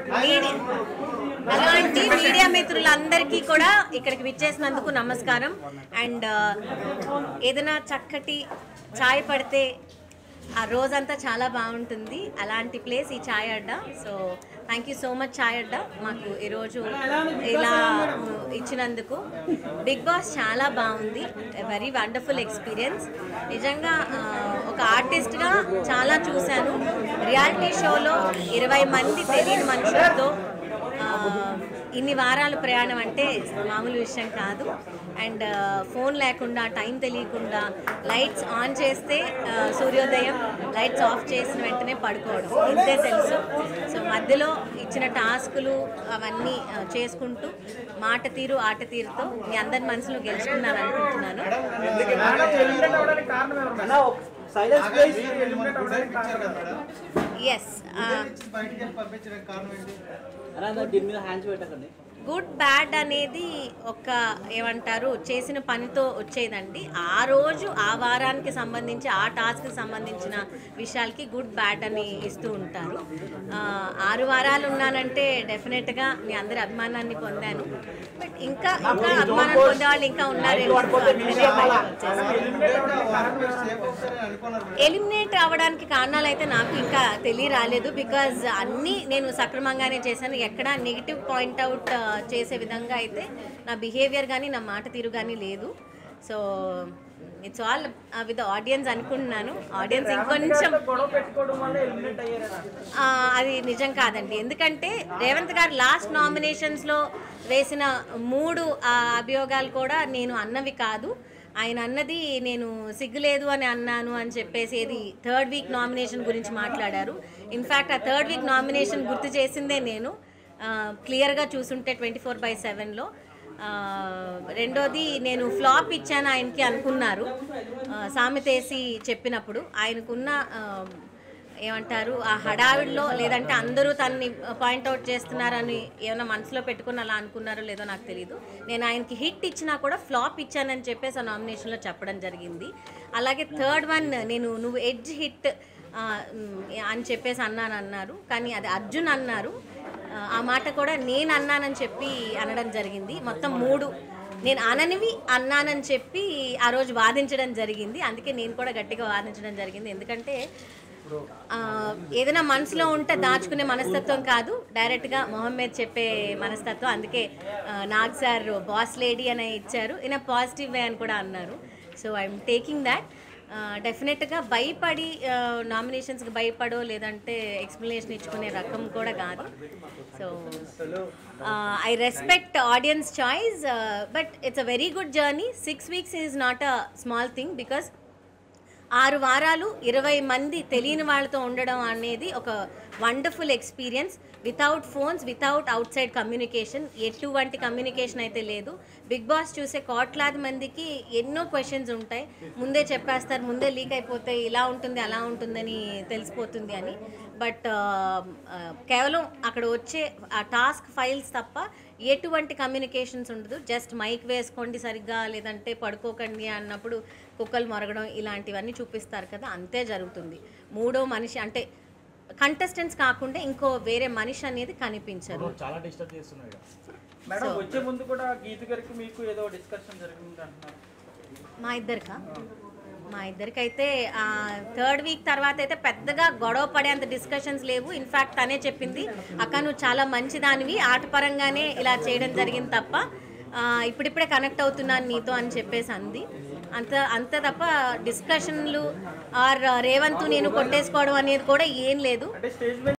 Media అలాంటి media మిత్రులందరికీ కూడా ఇక్కడికి విచ్చేసినందుకు నమస్కారం అండ్ ఏదైనా చక్కటి ఛాయ్ పడితే ఆ రోజంతా చాలా బాగుంటుంది అలాంటి ప్లేస్ ఈ Chai Adda so thank you so much Chai Adda మాకు ఈరోజు ఇలా ఇచ్చినందుకు బిగ్ బాస్ చాలా బాగుంది వెరీ వండర్ఫుల్ ఎక్స్పీరియన్స్ నిజంగా ఆ, ఒక ఆర్టిస్ట్గా చాలా చూశాను రియాలిటీ షోలో ఇరవై మంది తెలియని మనుషులతో ఆ, ఇన్ని వారాలు ప్రయాణం అంటే మామూలు విషయం కాదు అండ్ ఫోన్ లేకుండా టైం తెలియకుండా లైట్స్ ఆన్ చేస్తే ఆ, సూర్యోదయం లైట్స్ ఆఫ్ చేసిన వెంటనే పడుకోవడం ఇంతే తెలుసు సో మధ్యలో ఇచ్చిన టాస్కులు అవన్నీ ఆ, చేసుకుంటూ మాట తీరు ఆట తీరుతో మీ అందరి మనసులో గెలుచుకున్నాను అనుకుంటున్నాను సైలెన్స్ ప్లీజ్ ఎస్ అలా దీని మీద హ్యాండ్స్ పెట్టకండి గుడ్ బ్యాడ్ అనేది ఒక ఏమంటారు చేసిన పనితో వచ్చేదండి ఆ రోజు ఆ వారానికి సంబంధించి ఆ టాస్క్కి సంబంధించిన విషయాలకి గుడ్ బ్యాడ్ అని ఇస్తూ ఉంటారు ఆ, ఆరు వారాలు ఉన్నానంటే డెఫినెట్గా మీ అందరి అభిమానాన్ని పొందాను బట్ ఇంకా ఇంకా అభిమానం పొందే వాళ్ళు ఇంకా ఉన్నారేమో అందుకనే బయటకు వచ్చేసాను. ఎలిమినేట్ అవ్వడానికి కారణాలు అయితే నాకు ఇంకా తెలియ రాలేదు బికాజ్ అన్నీ నేను సక్రమంగానే చేశాను ఎక్కడ నెగిటివ్ పాయింట్అవుట్ చేసే విధంగా అయితే నా బిహేవియర్ కానీ నా మాట తీరు కానీ లేదు so it's all with audience అనుకుంటున్నాను ఆడియన్స్ ఇంకొంచెం గొడవ పెట్టుకోవడం వల్ల ఎలిమినేట్ అయ్యారని ఆ, అది నిజం కాదండి ఎందుకంటే రేవంత్ గారు లాస్ట్ నామినేషన్స్లో వేసిన మూడు ఆ, అభియోగాలు కూడా నేను అన్నవి కాదు ఆయన అన్నది నేను సిగ్గులేదు అని అన్నాను అని చెప్పేసి ఏది థర్డ్ వీక్ నామినేషన్ గురించి మాట్లాడారు ఇన్ఫ్యాక్ట్ ఆ థర్డ్ వీక్ నామినేషన్ గుర్తు చేసిందే నేను క్లియర్గా చూసుంటే ట్వంటీ ఫోర్ బై సెవెన్లో రెండోది నేను ఫ్లాప్ ఇచ్చాను ఆయనకి అనుకున్నారు ఆ, సామెతేసి చెప్పినప్పుడు ఆయనకున్న ఆ, ఏమంటారు ఆ హడావిడిలో లేదంటే అందరూ తనని పాయింట్అవుట్ చేస్తున్నారని ఏమైనా మనసులో పెట్టుకుని అలా అనుకున్నారో లేదో నాకు తెలియదు నేను ఆయనకి హిట్ ఇచ్చినా కూడా ఫ్లాప్ ఇచ్చానని చెప్పేసి ఆ నామినేషన్లో చెప్పడం జరిగింది అలాగే థర్డ్ వన్ నేను నువ్వు ఎడ్జ్ హిట్ ఆ, మ్, అని చెప్పేసి అన్నాను అన్నారు కానీ అది అర్జున్ అన్నారు ఆ, ఆ మాట కూడా నేను అన్నానని చెప్పి అనడం జరిగింది మొత్తం మూడు నేను అననివి అన్నానని చెప్పి ఆ రోజు వాదించడం జరిగింది అందుకే నేను కూడా గట్టిగా వాదించడం జరిగింది ఎందుకంటే ఆ, ఏదైనా మనసులో ఉంటే దాచుకునే మనస్తత్వం కాదు డైరెక్ట్గా మొహమ్మద్ చెప్పే మనస్తత్వం అందుకే ఆ, నాగ్ సార్ బాస్ లేడీ అని ఇచ్చారు ఈయన పాజిటివ్ వే అని కూడా అన్నారు సో ఐఎమ్ టేకింగ్ దాట్ డెఫినెట్గా భయపడి నామినేషన్స్కి భయపడో లేదంటే ఎక్స్ప్లెనేషన్ ఇచ్చుకునే రకం కూడా కాదు so I respect audience choice but it's a very good journey six weeks is not a small thing because ఆరు వారాలు ఇరవై మంది తెలియని వాళ్ళతో ఉండడం అనేది ఒక wonderful experience without phones without outside communication ఎటువంటి కమ్యూనికేషన్ అయితే లేదు బిగ్ బాస్ చూసే కోట్లాది మందికి ఎన్నో క్వశ్చన్స్ ఉంటాయి ముందే చెప్పేస్తారు ముందే లీక్ అయిపోతాయి ఇలా ఉంటుంది అలా ఉంటుందని తెలిసిపోతుంది అని బట్ కేవలం అక్కడ వచ్చే ఆ టాస్క్ ఫైల్స్ తప్ప ఎటువంటి కమ్యూనికేషన్స్ ఉండదు జస్ట్ మైక్ వేసుకోండి సరిగ్గా లేదంటే పడుకోకండి అన్నప్పుడు కుక్కలు మొరగడం ఇలాంటివన్నీ చూపిస్తారు కదా అంతే జరుగుతుంది మూడో మనిషి అంటే కంటెస్టెంట్స్ కాకుండా ఇంకో వేరే మనిషి అనేది కనిపించరు చాలా డిస్టర్బ్ చేస్తున్నాడు మేడం వచ్చే ముందు కూడా గీత గారికి మీకు ఏదో డిస్కషన్ జరిగింది అంటున్నారు మా ఇద్దరికా మా ఇద్దరికైతే థర్డ్ వీక్ తర్వాత అయితే పెద్దగా గొడవ పడేంత డిస్కషన్స్ లేవు ఇన్ఫ్యాక్ట్ తనే చెప్పింది అక్క నువ్వు చాలా మంచిదానివి ఆటపరంగానే ఇలా చేయడం జరిగింది తప్ప ఆ, ఇప్పుడిప్పుడే కనెక్ట్ అవుతున్నాను నీతో అని చెప్పేసి అంది అంత అంత తప్ప డిస్కషన్లు ఆర్ రేవంత్ నేను కొట్టేసుకోవడం అనేది కూడా ఏం లేదు అంటే స్టేజ్ మీద